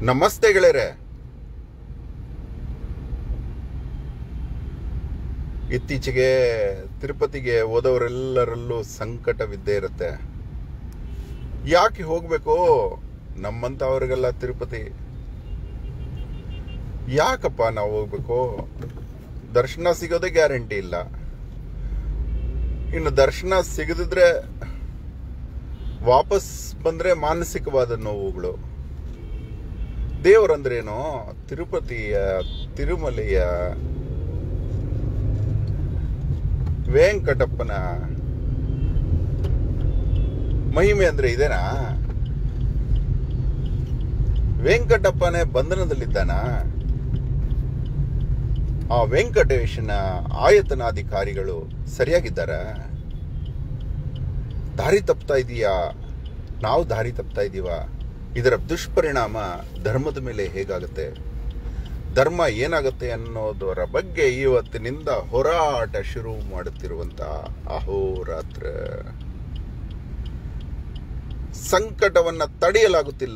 ನಮಸ್ತೆ ಗೆಳೆಯರೆ ಇತ್ತೀಚೆಗೆ ತಿರುಪತಿಗೆ ಹೋದವರೆಲ್ಲರಲ್ಲೂ ಸಂಕಟವಿದ್ದೇ ಇರುತ್ತೆ ಯಾಕೆ ಹೋಗ್ಬೇಕು ನಮ್ಮಂತವ್ರಿಗೆಲ್ಲ ತಿರುಪತಿ ಯಾಕಪ್ಪ ನಾವು ಹೋಗ್ಬೇಕು ದರ್ಶನ ಸಿಗೋದೇ ಗ್ಯಾರಂಟಿ ಇಲ್ಲ ಇನ್ನು ದರ್ಶನ ಸಿಗದಿದ್ರೆ ವಾಪಸ್ ಬಂದ್ರೆ ಮಾನಸಿಕವಾದ ನೋವುಗಳು ದೇವರಂದ್ರೇನು ತಿರುಪತಿಯ ತಿರುಮಲೆಯ ವೆಂಕಟಪ್ಪನ ಮಹಿಮೆ ಅಂದ್ರೆ ಇದೇನಾ ವೆಂಕಟಪ್ಪನೇ ಬಂಧನದಲ್ಲಿದ್ದಾನ ಆ ವೆಂಕಟೇಶನ ಆಯತನಾಧಿಕಾರಿಗಳು ಸರಿಯಾಗಿದ್ದಾರ ದಾರಿ ತಪ್ತಾ ಇದೀಯಾ ನಾವು ದಾರಿ ತಪ್ತಾ ಇದೀವ ಇದರ ದುಷ್ಪರಿಣಾಮ ಧರ್ಮದ ಮೇಲೆ ಹೇಗಾಗುತ್ತೆ ಧರ್ಮ ಏನಾಗುತ್ತೆ ಅನ್ನೋದರ ಬಗ್ಗೆ ಇವತ್ತಿನಿಂದ ಹೋರಾಟ ಶುರು ಮಾಡುತ್ತಿರುವಂತ ಅಹೋರಾತ್ರ ಸಂಕಟವನ್ನ ತಡೆಯಲಾಗುತ್ತಿಲ್ಲ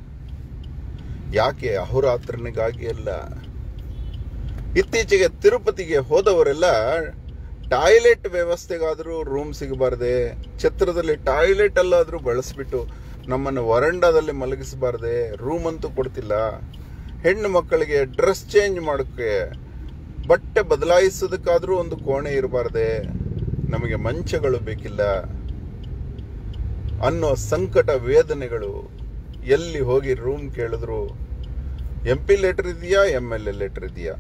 ಯಾಕೆ ಅಹೋರಾತ್ರನಿಗಾಗಿ ಅಲ್ಲ ಇತ್ತೀಚೆಗೆ ತಿರುಪತಿಗೆ ಹೋದವರೆಲ್ಲ ಟಾಯ್ಲೆಟ್ ವ್ಯವಸ್ಥೆಗಾದರೂ ರೂಮ್ ಸಿಗಬಾರ್ದೆ ಛತ್ರದಲ್ಲಿ ಟಾಯ್ಲೆಟ್ ಅಲ್ಲಾದ್ರೂ ಬಳಸ್ಬಿಟ್ಟು ನಮ್ಮನ್ನು ವರಂಡಾದಲ್ಲಿ ಮಲಗಿಸಬಾರ್ದೆ ರೂಮ್ ಅಂತೂ ಕೊಡ್ತಿಲ್ಲ ಹೆಣ್ಣು ಮಕ್ಕಳಿಗೆ ಡ್ರೆಸ್ ಚೇಂಜ್ ಮಾಡೋಕ್ಕೆ ಬಟ್ಟೆ ಬದಲಾಯಿಸೋದಕ್ಕಾದ್ರೂ ಒಂದು ಕೋಣೆ ಇರಬಾರ್ದೆ ನಮಗೆ ಮಂಚಗಳು ಬೇಕಿಲ್ಲ ಅನ್ನೋ ಸಂಕಟ ವೇದನೆಗಳು ಎಲ್ಲಿ ಹೋಗಿ ರೂಮ್ ಕೇಳಿದ್ರು ಎಂ ಪಿ ಲೆಟರ್ ಇದೆಯಾ ಎಂ ಎಲ್ ಎ ಲೆಟರ್ ಇದೆಯಾ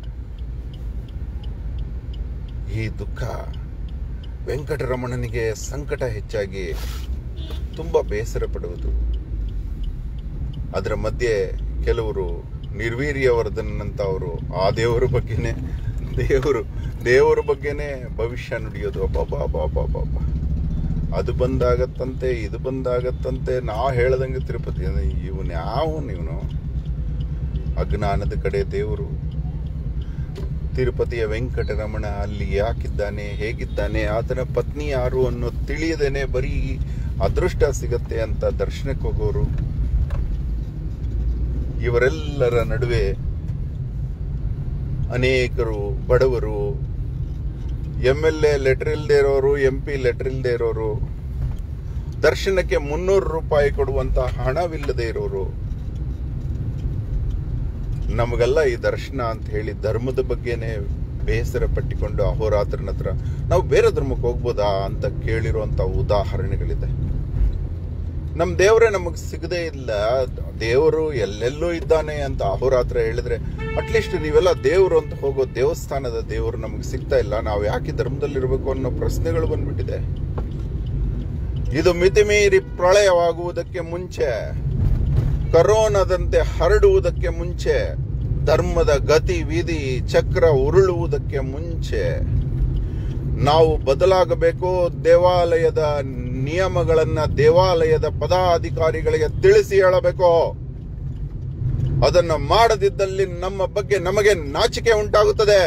ಈ ದುಃಖ ವೆಂಕಟರಮಣನಿಗೆ ಸಂಕಟ ಹೆಚ್ಚಾಗಿ ತುಂಬಾ ಬೇಸರ ಪಡುವುದು ಅದರ ಮಧ್ಯೆ ಕೆಲವರು ನಿರ್ವೀರ್ಯವರ್ಧನ್ ಅಂತ ಅವರು ಆ ದೇವರ ಬಗ್ಗೆನೆ ದೇವರು ದೇವರ ಬಗ್ಗೆನೆ ಭವಿಷ್ಯ ನುಡಿಯೋದು ಅಬ್ಬಬ್ಬಬ್ಬಬ್ಬಬ್ಬ ಅದು ಬಂದಾಗತ್ತಂತೆ ಇದು ಬಂದಾಗತ್ತಂತೆ ನಾ ಹೇಳ್ದಂಗೆ ತಿರುಪತಿ ಇವನ್ ಯಾವ ಇವನು ಅಜ್ಞಾನದ ಕಡೆ ದೇವರು ತಿರುಪತಿಯ ವೆಂಕಟರಮಣ ಅಲ್ಲಿ ಯಾಕಿದ್ದಾನೆ ಹೇಗಿದ್ದಾನೆ ಆತನ ಪತ್ನಿ ಯಾರು ಅನ್ನೋ ತಿಳಿಯದೇನೆ ಬರೀ ಅದೃಷ್ಟ ಸಿಗತ್ತೆ ಅಂತ ದರ್ಶನಕ್ಕೆ ಹೋಗೋರು ಇವರೆಲ್ಲರ ನಡುವೆ ಅನೇಕರು ಬಡವರು ಎಂ ಎಲ್ ಎ ಲೆಟರ್ ಇಲ್ಲದೆ ಇರೋರು ಎಂ ಪಿ ಲೆಟರ್ ಇಲ್ಲದೆ ಇರೋರು ದರ್ಶನಕ್ಕೆ ಮುನ್ನೂರು ರೂಪಾಯಿ ಕೊಡುವಂತ ಹಣವಿಲ್ಲದೆ ಇರೋರು ನಮಗೆಲ್ಲ ಈ ದರ್ಶನ ಅಂತ ಹೇಳಿ ಧರ್ಮದ ಬಗ್ಗೆನೆ ಬೇಸರ ಪಟ್ಟಿಕೊಂಡು ಅಹೋರಾತ್ರನ ಹತ್ರ ನಾವು ಬೇರೆ ಧರ್ಮಕ್ಕೆ ಹೋಗ್ಬೋದಾ ಅಂತ ಕೇಳಿರುವಂತ ಉದಾಹರಣೆಗಳಿದೆ ನಮ್ ದೇವರೇ ನಮಗ್ ಸಿಗದೇ ಇಲ್ಲ ದೇವರು ಎಲ್ಲೆಲ್ಲೂ ಇದ್ದಾನೆ ಅಂತ ಅಹೋರಾತ್ರ ಹೇಳಿದ್ರೆ ಅಟ್ಲೀಸ್ಟ್ ನೀವೆಲ್ಲ ದೇವರು ಅಂತ ಹೋಗೋ ದೇವಸ್ಥಾನದ ದೇವರು ನಮಗೆ ಸಿಗ್ತಾ ಇಲ್ಲ ನಾವು ಯಾಕೆ ಧರ್ಮದಲ್ಲಿರ್ಬೇಕು ಅನ್ನೋ ಪ್ರಶ್ನೆಗಳು ಬಂದ್ಬಿಟ್ಟಿದೆ ಇದು ಮಿತಿಮೀರಿ ಪ್ರಳಯವಾಗುವುದಕ್ಕೆ ಮುಂಚೆ ಕರೋನಾದಂತೆ ಹರಡುವುದಕ್ಕೆ ಮುಂಚೆ ಧರ್ಮದ ಗತಿ ವಿಧಿ ಚಕ್ರ ಉರುಳುವುದಕ್ಕೆ ಮುಂಚೆ ನಾವು ಬದಲಾಗಬೇಕು ದೇವಾಲಯದ ನಿಯಮಗಳನ್ನ ದೇವಾಲಯದ ಪದಾಧಿಕಾರಿಗಳಿಗೆ ತಿಳಿಸಿ ಹೇಳಬೇಕು ಅದನ್ನು ಮಾಡದಿದ್ದಲ್ಲಿ ನಮ್ಮ ಬಗ್ಗೆ ನಮಗೆ ನಾಚಿಕೆ ಉಂಟಾಗುತ್ತದೆ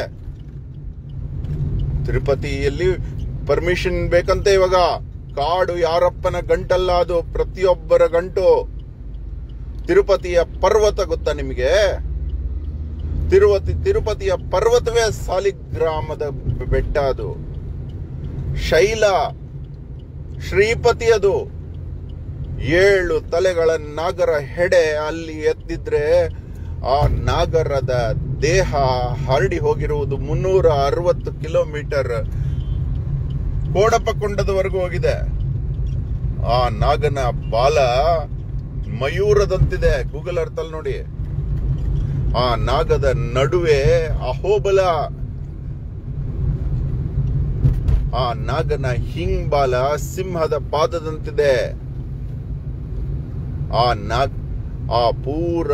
ತಿರುಪತಿಯಲ್ಲಿ ಪರ್ಮಿಷನ್ ಬೇಕಂತೆ ಇವಾಗ ಕಾಡು ಯಾರಪ್ಪನ ಗಂಟಲ್ಲ ಅದು ಪ್ರತಿಯೊಬ್ಬರ ಗಂಟು ತಿರುಪತಿಯ ಪರ್ವತ ಗೊತ್ತಾ ನಿಮಗೆ ತಿರುಪತಿ ತಿರುಪತಿಯ ಪರ್ವತವೇ ಸಾಲಿಗ್ರಾಮದ ಬೆಟ್ಟ ಅದು ಶೈಲ ಶ್ರೀಪತಿ ಅದು ಏಳು ತಲೆಗಳ ನಾಗರ ಹೆಡೆ ಅಲ್ಲಿ ಎದ್ದಿದ್ರೆ ಆ ನಾಗರದ ದೇಹ ಹರಡಿ ಹೋಗಿರುವುದು ಮುನ್ನೂರ ಅರವತ್ತು ಕಿಲೋಮೀಟರ್ ಕೋಡಪಕೊಂಡದವರೆಗೂ ಹೋಗಿದೆ ಆ ನಾಗನ ಬಾಲ ಮಯೂರದಂತಿದೆ ಗೂಗಲ್ ಅರ್ಥಲ್ಲಿ ನೋಡಿ ಆ ನಾಗದ ನಡುವೆ ಅಹೋಬಲ ಆ ನಾಗನ ಹಿಂಗ್ಬಾಲ ಸಿಂಹದ ಪಾದದಂತಿದೆ ಆ ನಾಗ್ ಆ ಪೂರ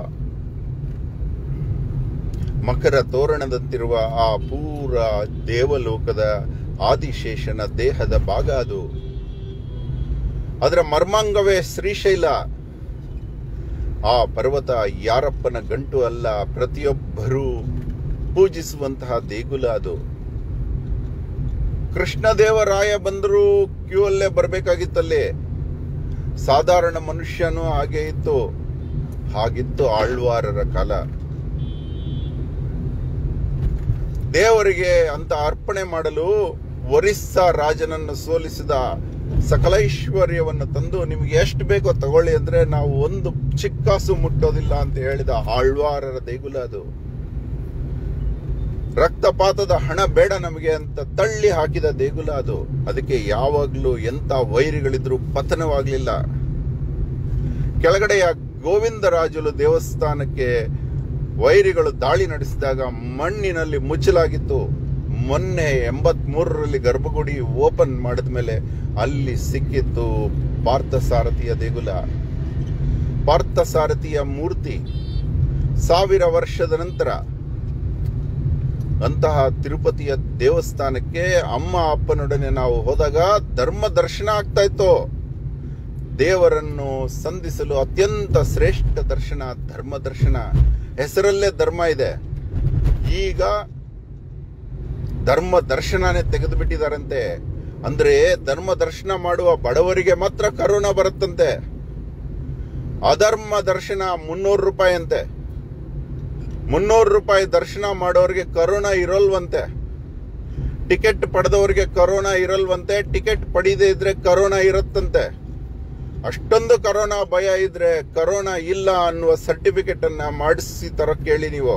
ಮಕರ ತೋರಣದಂತಿರುವ ಆ ಪೂರ ದೇವಲೋಕದ ಆದಿಶೇಷನ ದೇಹದ ಭಾಗ ಅದು ಅದರ ಮರ್ಮಾಂಗವೇ ಶ್ರೀಶೈಲ ಆ ಪರ್ವತ ಯಾರಪ್ಪನ ಗಂಟು ಅಲ್ಲ ಪ್ರತಿಯೊಬ್ಬರೂ ಪೂಜಿಸುವಂತಹ ದೇಗುಲ ಅದು ಕೃಷ್ಣದೇವರಾಯ ಬಂದರೂ ಕ್ಯೂ ಅಲ್ಲೇ ಬರಬೇಕಾಗಿತ್ತಲ್ಲಿ ಸಾಧಾರಣ ಮನುಷ್ಯನೂ ಹಾಗೆ ಇತ್ತು ಹಾಗಿತ್ತು ಆಳ್ವಾರರ ಕಾಲ ದೇವರಿಗೆ ಅಂತ ಅರ್ಪಣೆ ಮಾಡಲು ಒರಿಸ್ಸಾ ರಾಜನನ್ನು ಸೋಲಿಸಿದ ಸಕಲೈಶ್ವರ್ಯವನ್ನು ತಂದು ನಿಮ್ಗೆ ಎಷ್ಟು ಬೇಕೋ ತಗೊಳ್ಳಿ ಅಂದ್ರೆ ನಾವು ಒಂದು ಚಿಕ್ಕಾಸು ಮುಟ್ಟೋದಿಲ್ಲ ಅಂತ ಹೇಳಿದ ಆಳ್ವಾರರ ದೇಗುಲ ಅದು ರಕ್ತಪಾತದ ಹಣ ಬೇಡ ನಮಗೆ ಅಂತ ತಳ್ಳಿ ಹಾಕಿದ ದೇಗುಲ ಅದು ಅದಕ್ಕೆ ಯಾವಾಗ್ಲೂ ಎಂತ ವೈರಿಗಳಿದ್ರು ಪತನವಾಗ್ಲಿಲ್ಲ ಕೆಳಗಡೆಯ ಗೋವಿಂದರಾಜುಲು ದೇವಸ್ಥಾನಕ್ಕೆ ವೈರಿಗಳು ದಾಳಿ ನಡೆಸಿದಾಗ ಮಣ್ಣಿನಲ್ಲಿ ಮುಚ್ಚಲಾಗಿತ್ತು ಮೊನ್ನೆ ಎಂಬತ್ ಮೂರರಲ್ಲಿ ಗರ್ಭಗುಡಿ ಓಪನ್ ಮಾಡಿದ ಮೇಲೆ ಅಲ್ಲಿ ಸಿಕ್ಕಿತ್ತು ಪಾರ್ಥಸಾರಥಿಯ ದೇಗುಲ ಪಾರ್ಥಸಾರಥಿಯ ಮೂರ್ತಿ ಸಾವಿರ ವರ್ಷದ ನಂತರ ಅಂತಹ ತಿರುಪತಿಯ ದೇವಸ್ಥಾನಕ್ಕೆ ಅಮ್ಮ ಅಪ್ಪನೊಡನೆ ನಾವು ಹೋದಾಗ ಧರ್ಮ ದರ್ಶನ ಆಗ್ತಾ ಇತ್ತು ದೇವರನ್ನು ಸಂಧಿಸಲು ಅತ್ಯಂತ ಶ್ರೇಷ್ಠ ದರ್ಶನ ಧರ್ಮ ದರ್ಶನ ಹೆಸರಲ್ಲೇ ಧರ್ಮ ಇದೆ ಈಗ ಧರ್ಮ ದರ್ಶನನೇ ತೆಗೆದು ಬಿಟ್ಟಿದಾರಂತೆ ಅಂದ್ರೆ ಧರ್ಮ ದರ್ಶನ ಮಾಡುವ ಬಡವರಿಗೆ ಮಾತ್ರ ಕರೋನಾ ಬರುತ್ತಂತೆ ಅಧರ್ಮ ದರ್ಶನ ಮುನ್ನೂರು ರೂಪಾಯಿ ಅಂತೆ ಮುನ್ನೂರು ರೂಪಾಯಿ ದರ್ಶನ ಮಾಡೋರಿಗೆ ಕರೋನಾ ಇರೋಲ್ವಂತೆ ಟಿಕೆಟ್ ಪಡೆದವರಿಗೆ ಕರೋನಾ ಇರಲ್ವಂತೆ ಟಿಕೆಟ್ ಪಡೆಯದೇ ಇದ್ರೆ ಕರೋನಾ ಇರುತ್ತಂತೆ ಅಷ್ಟೊಂದು ಕರೋನಾ ಭಯ ಇದ್ರೆ ಕರೋನಾ ಇಲ್ಲ ಅನ್ನುವ ಸರ್ಟಿಫಿಕೇಟ್ ಅನ್ನ ಮಾಡಿಸಿ ತರ ಕೇಳಿ ನೀವು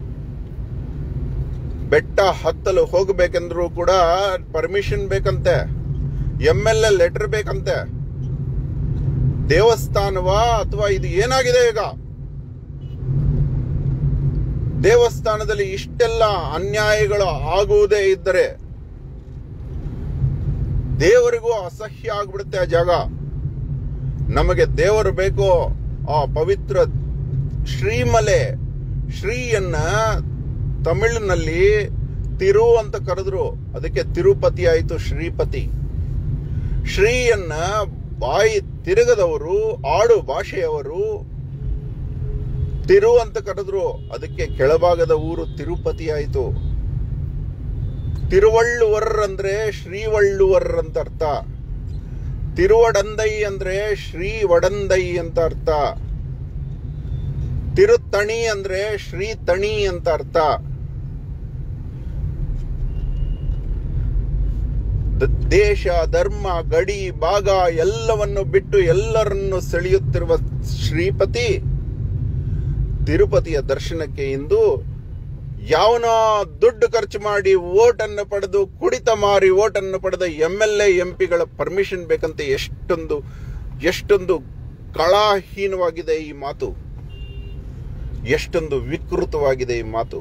ಬೆಟ್ಟ ಹತ್ತಲು ಹೋಗಬೇಕೆಂದ್ರೂ ಕೂಡ ಪರ್ಮಿಷನ್ ಬೇಕಂತೆ ಎಂ ಎಲ್ ಎ ಲೆಟರ್ ಬೇಕಂತೆ ದೇವಸ್ಥಾನವಾ ಅಥವಾ ಇದು ಏನಾಗಿದೆ ಈಗ ದೇವಸ್ಥಾನದಲ್ಲಿ ಇಷ್ಟೆಲ್ಲ ಅನ್ಯಾಯಗಳು ಆಗುವುದೇ ಇದ್ದರೆ ದೇವರಿಗೂ ಅಸಹ್ಯ ಆಗ್ಬಿಡುತ್ತೆ ಆ ಜಾಗ ನಮಗೆ ದೇವರು ಬೇಕು ಆ ಪವಿತ್ರ ಶ್ರೀಮಲೆ ಶ್ರೀಯನ್ನ ತಮಿಳಿನಲ್ಲಿ ತಿರು ಅಂತ ಕರೆದ್ರು ಅದಕ್ಕೆ ತಿರುಪತಿ ಆಯಿತು ಶ್ರೀಪತಿ ಶ್ರೀಯನ್ನ ಬಾಯಿ ತಿರುಗದವರು ಆಡು ಭಾಷೆಯವರು ತಿರು ಅಂತ ಕರೆದ್ರು ಅದಕ್ಕೆ ಕೆಳಭಾಗದ ಊರು ತಿರುಪತಿ ಆಯಿತು ತಿರುವಳ್ಳುವರ್ ಅಂದ್ರೆ ಶ್ರೀವಳ್ಳುವರ್ ಅಂತ ಅರ್ಥ ತಿರುವಡಂದೈ ಅಂದ್ರೆ ಶ್ರೀ ವಡಂದೈ ಅಂತ ಅರ್ಥ ತಿರುತ್ತಣಿ ಅಂದ್ರೆ ಶ್ರೀ ತಣಿ ಅಂತ ಅರ್ಥ ದ- ದೇಶ ಧರ್ಮ ಗಡಿ ಭಾಗ ಎಲ್ಲವನ್ನು ಬಿಟ್ಟು ಎಲ್ಲರನ್ನು ಸೆಳೆಯುತ್ತಿರುವ ಶ್ರೀಪತಿ ತಿರುಪತಿಯ ದರ್ಶನಕ್ಕೆ ಇಂದು ಯಾವನೋ ದುಡ್ಡು ಖರ್ಚು ಮಾಡಿ ವೋಟ್ ಅನ್ನು ಪಡೆದು ಕುಡಿತ ಮಾರಿ ವೋಟ್ ಅನ್ನು ಪಡೆದ ಎಂ ಎಲ್ ಎ ಎಂ ಪಿಗಳ ಪರ್ಮಿಷನ್ ಬೇಕಂತೆ ಎಷ್ಟೊಂದು ಎಷ್ಟೊಂದು ಕಳಾಹೀನವಾಗಿದೆ ಈ ಮಾತು ಎಷ್ಟೊಂದು ವಿಕೃತವಾಗಿದೆ ಈ ಮಾತು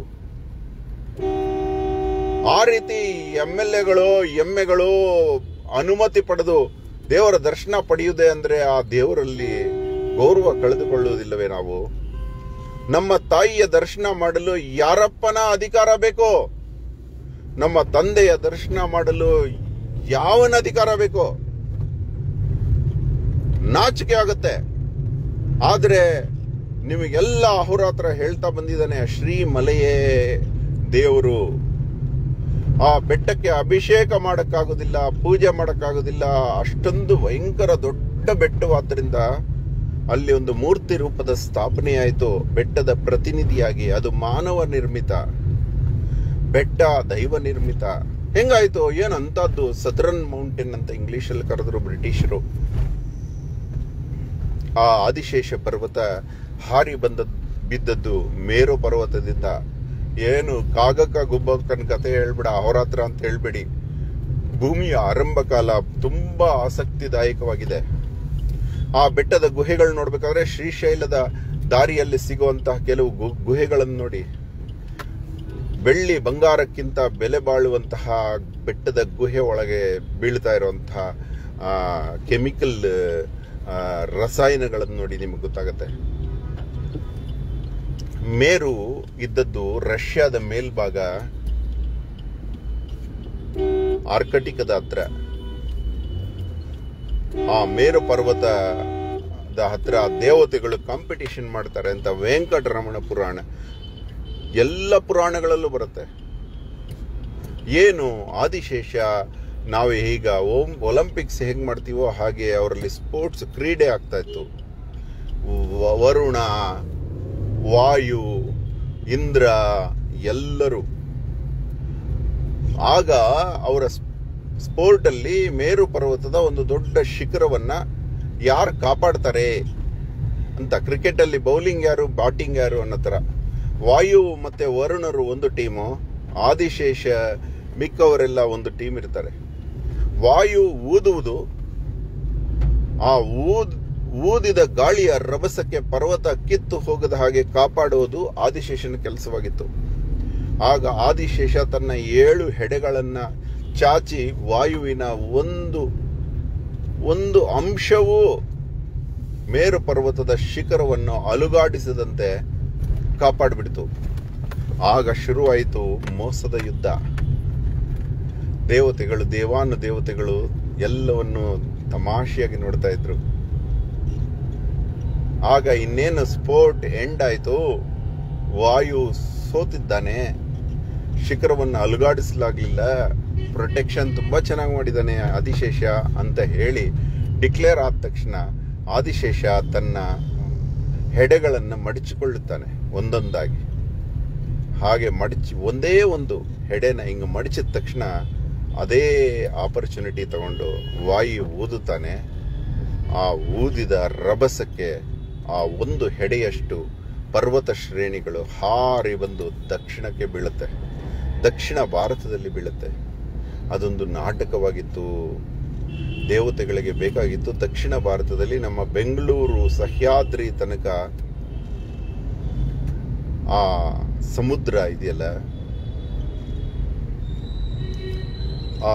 ಆ ರೀತಿ ಎಂ ಎಲ್ ಎಗಳು ಎಮ್ಮೆಗಳು ಅನುಮತಿ ಪಡೆದು ದೇವರ ದರ್ಶನ ಪಡೆಯುವುದೇ ಅಂದ್ರೆ ಆ ದೇವರಲ್ಲಿ ಗೌರವ ಕಳೆದುಕೊಳ್ಳುವುದಿಲ್ಲವೇ ನಾವು ನಮ್ಮ ತಾಯಿಯ ದರ್ಶನ ಮಾಡಲು ಯಾರಪ್ಪನ ಅಧಿಕಾರ ಬೇಕು ನಮ್ಮ ತಂದೆಯ ದರ್ಶನ ಮಾಡಲು ಯಾವನ ಅಧಿಕಾರ ಬೇಕು ನಾಚಿಕೆ ಆಗುತ್ತೆ ಆದ್ರೆ ನಿಮಗೆಲ್ಲ ಅಹೋರಾತ್ರ ಹೇಳ್ತಾ ಬಂದಿದ್ದಾನೆ ಶ್ರೀ ಮಲೆಯೇ ದೇವರು ಆ ಬೆಟ್ಟಕ್ಕೆ ಅಭಿಷೇಕ ಮಾಡಕ್ಕಾಗೋದಿಲ್ಲ ಪೂಜೆ ಮಾಡಕ್ಕಾಗೋದಿಲ್ಲ ಅಷ್ಟೊಂದು ಭಯಂಕರ ದೊಡ್ಡ ಬೆಟ್ಟವಾದ್ರಿಂದ ಅಲ್ಲಿ ಒಂದು ಮೂರ್ತಿ ರೂಪದ ಸ್ಥಾಪನೆಯಾಯಿತು ಬೆಟ್ಟದ ಪ್ರತಿನಿಧಿಯಾಗಿ ಅದು ಮಾನವ ನಿರ್ಮಿತ ಬೆಟ್ಟ ದೈವ ನಿರ್ಮಿತ ಹೆಂಗಾಯ್ತು ಏನಂತದ್ದು ಸದರನ್ ಮೌಂಟೇನ್ ಅಂತ ಇಂಗ್ಲಿಷ್ ಅಲ್ಲಿ ಕರೆದ್ರು ಬ್ರಿಟಿಷರು ಆ ಆದಿಶೇಷ ಪರ್ವತ ಹಾರಿ ಬಂದ ಬಿದ್ದದ್ದು ಮೇರು ಪರ್ವತದಿಂದ ಏನು ಕಾಗಕ್ಕ ಗುಬ್ಬಕ್ಕನ ಕತೆ ಹೇಳ್ಬೇಡ ಅವರಾತ್ರ ಅಂತ ಹೇಳ್ಬೇಡಿ ಭೂಮಿಯ ಆರಂಭ ಕಾಲ ತುಂಬಾ ಆಸಕ್ತಿದಾಯಕವಾಗಿದೆ ಆ ಬೆಟ್ಟದ ಗುಹೆಗಳು ನೋಡ್ಬೇಕಾದ್ರೆ ಶ್ರೀಶೈಲದ ದಾರಿಯಲ್ಲಿ ಸಿಗುವಂತಹ ಕೆಲವು ಗು- ಗುಹೆಗಳನ್ನು ನೋಡಿ ಬೆಳ್ಳಿ ಬಂಗಾರಕ್ಕಿಂತ ಬೆಲೆ ಬಾಳುವಂತಹ ಬೆಟ್ಟದ ಗುಹೆ ಒಳಗೆ ಬೀಳ್ತಾ ಇರುವಂತಹ ಕೆಮಿಕಲ್ ರಸಾಯನಗಳನ್ನು ನೋಡಿ ನಿಮಗೆ ಗೊತ್ತಾಗತ್ತೆ ಮೇರು ಇದ್ದದ್ದು ರಷ್ಯಾದ ಮೇಲ್ಭಾಗ ಆರ್ಕಟಿಕದ ಹತ್ರ ಆ ಮೇರು ಪರ್ವತದ ಹತ್ರ ದೇವತೆಗಳು ಕಾಂಪಿಟಿಷನ್ ಮಾಡ್ತಾರೆ ಅಂತ ವೆಂಕಟರಮಣ ಪುರಾಣ ಎಲ್ಲ ಪುರಾಣಗಳಲ್ಲೂ ಬರುತ್ತೆ ಏನು ಆದಿಶೇಷ ನಾವು ಈಗ ಓಂ ಒಲಿಂಪಿಕ್ಸ್ ಹೇಗೆ ಮಾಡ್ತೀವೋ ಹಾಗೆ ಅವರಲ್ಲಿ ಸ್ಪೋರ್ಟ್ಸ್ ಕ್ರೀಡೆ ಆಗ್ತಾ ಇತ್ತು ವ- ವರುಣ ವಾಯು ಇಂದ್ರ ಎಲ್ಲರೂ ಆಗ ಅವರ ಸ್ಪೋರ್ಟ್ ಅಲ್ಲಿ ಮೇರು ಪರ್ವತದ ಒಂದು ದೊಡ್ಡ ಶಿಖರವನ್ನ ಯಾರು ಕಾಪಾಡ್ತಾರೆ ಅಂತ ಕ್ರಿಕೆಟ್ ಅಲ್ಲಿ ಬೌಲಿಂಗ್ ಯಾರು ಬ್ಯಾಟಿಂಗ್ ಯಾರು ಅನ್ನೋ ತರ ವಾಯು ಮತ್ತೆ ವರುಣರು ಒಂದು ಟೀಮು ಆದಿಶೇಷ ಮಿಕ್ಕವರೆಲ್ಲ ಒಂದು ಟೀಮ್ ಇರ್ತಾರೆ ವಾಯು ಊದುವುದು ಆ ಊದ್ ಊದಿದ ಗಾಳಿಯ ರಭಸಕ್ಕೆ ಪರ್ವತ ಕಿತ್ತು ಹೋಗದ ಹಾಗೆ ಕಾಪಾಡುವುದು ಆದಿಶೇಷನ ಕೆಲಸವಾಗಿತ್ತು ಆಗ ಆದಿಶೇಷ ತನ್ನ ಏಳು ಹೆಡೆಗಳನ್ನ ಚಾಚಿ ವಾಯುವಿನ ಒಂದು ಒಂದು ಅಂಶವೂ ಮೇರು ಪರ್ವತದ ಶಿಖರವನ್ನು ಅಲುಗಾಡಿಸದಂತೆ ಕಾಪಾಡಿಬಿಡ್ತು ಆಗ ಶುರುವಾಯಿತು ಮೋಸದ ಯುದ್ಧ ದೇವತೆಗಳು ದೇವಾನು ದೇವತೆಗಳು ಎಲ್ಲವನ್ನು ತಮಾಷೆಯಾಗಿ ನೋಡ್ತಾ ಇದ್ರು ಆಗ ಇನ್ನೇನು ಸ್ಪೋರ್ಟ್ ಎಂಡ್ ಆಯ್ತು ವಾಯು ಸೋತಿದ್ದಾನೆ ಶಿಖರವನ್ನು ಅಲುಗಾಡಿಸಲಾಗ್ಲಿಲ್ಲ ಪ್ರೊಟೆಕ್ಷನ್ ತುಂಬಾ ಚೆನ್ನಾಗಿ ಮಾಡಿದ್ದಾನೆ ಆದಿಶೇಷ ಅಂತ ಹೇಳಿ ಡಿಕ್ಲೇರ್ ಆದ ತಕ್ಷಣ ಆದಿಶೇಷ ತನ್ನ ಹೆಡೆಗಳನ್ನು ಮಡಚಿಕೊಳ್ಳುತ್ತಾನೆ ಒಂದೊಂದಾಗಿ ಹಾಗೆ ಮಡಚಿ ಒಂದೇ ಒಂದು ಹೆಡೆನ ಹಿಂಗೆ ಮಡಚಿದ ತಕ್ಷಣ ಅದೇ ಆಪರ್ಚುನಿಟಿ ತಗೊಂಡು ವಾಯು ಊದುತ್ತಾನೆ ಆ ಊದಿದ ರಭಸಕ್ಕೆ ಆ ಒಂದು ಹೆಡೆಯಷ್ಟು ಪರ್ವತ ಶ್ರೇಣಿಗಳು ಹಾರಿ ಬಂದು ದಕ್ಷಿಣಕ್ಕೆ ಬೀಳುತ್ತೆ ದಕ್ಷಿಣ ಭಾರತದಲ್ಲಿ ಬೀಳುತ್ತೆ ಅದೊಂದು ನಾಟಕವಾಗಿತ್ತು ದೇವತೆಗಳಿಗೆ ಬೇಕಾಗಿತ್ತು ದಕ್ಷಿಣ ಭಾರತದಲ್ಲಿ ನಮ್ಮ ಬೆಂಗಳೂರು ಸಹ್ಯಾದ್ರಿ ತನಕ ಆ ಸಮುದ್ರ ಇದೆಯಲ್ಲ ಆ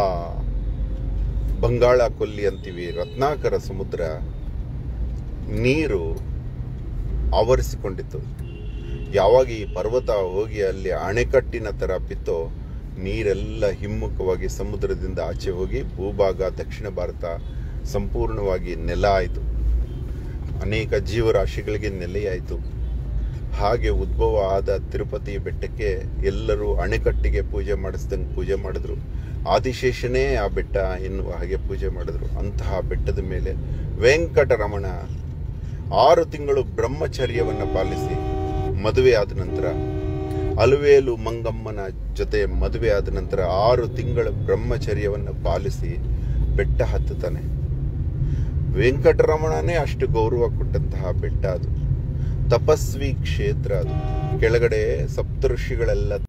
ಬಂಗಾಳ ಕೊಲ್ಲಿ ಅಂತೀವಿ ರತ್ನಾಕರ ಸಮುದ್ರ ನೀರು ಆವರಿಸಿಕೊಂಡಿತ್ತು ಯಾವಾಗ ಈ ಪರ್ವತ ಹೋಗಿ ಅಲ್ಲಿ ಅಣೆಕಟ್ಟಿನ ತರ ಬಿತ್ತೋ ನೀರೆಲ್ಲ ಹಿಮ್ಮುಖವಾಗಿ ಸಮುದ್ರದಿಂದ ಆಚೆ ಹೋಗಿ ಭೂಭಾಗ ದಕ್ಷಿಣ ಭಾರತ ಸಂಪೂರ್ಣವಾಗಿ ನೆಲ ಆಯಿತು ಅನೇಕ ಜೀವರಾಶಿಗಳಿಗೆ ನೆಲೆಯಾಯಿತು ಹಾಗೆ ಉದ್ಭವ ಆದ ತಿರುಪತಿ ಬೆಟ್ಟಕ್ಕೆ ಎಲ್ಲರೂ ಅಣೆಕಟ್ಟಿಗೆ ಪೂಜೆ ಮಾಡಿಸ್ದಂಗೆ ಪೂಜೆ ಮಾಡಿದ್ರು ಆದಿಶೇಷನೇ ಆ ಬೆಟ್ಟ ಎನ್ನುವ ಹಾಗೆ ಪೂಜೆ ಮಾಡಿದ್ರು ಅಂತಹ ಬೆಟ್ಟದ ಮೇಲೆ ವೆಂಕಟರಮಣ ಆರು ತಿಂಗಳು ಬ್ರಹ್ಮಚರ್ಯವನ್ನು ಪಾಲಿಸಿ ಮದುವೆ ಆದ ನಂತರ ಅಲುವೇಲು ಮಂಗಮ್ಮನ ಜೊತೆ ಮದುವೆ ಆದ ನಂತರ ಆರು ತಿಂಗಳ ಬ್ರಹ್ಮಚರ್ಯವನ್ನು ಪಾಲಿಸಿ ಬೆಟ್ಟ ಹತ್ತುತ್ತಾನೆ ವೆಂಕಟರಮಣನೇ ಅಷ್ಟು ಗೌರವ ಕೊಟ್ಟಂತಹ ಬೆಟ್ಟ ಅದು ತಪಸ್ವಿ ಕ್ಷೇತ್ರ ಅದು ಕೆಳಗಡೆ ಸಪ್ತಋಷಿಗಳೆಲ್ಲ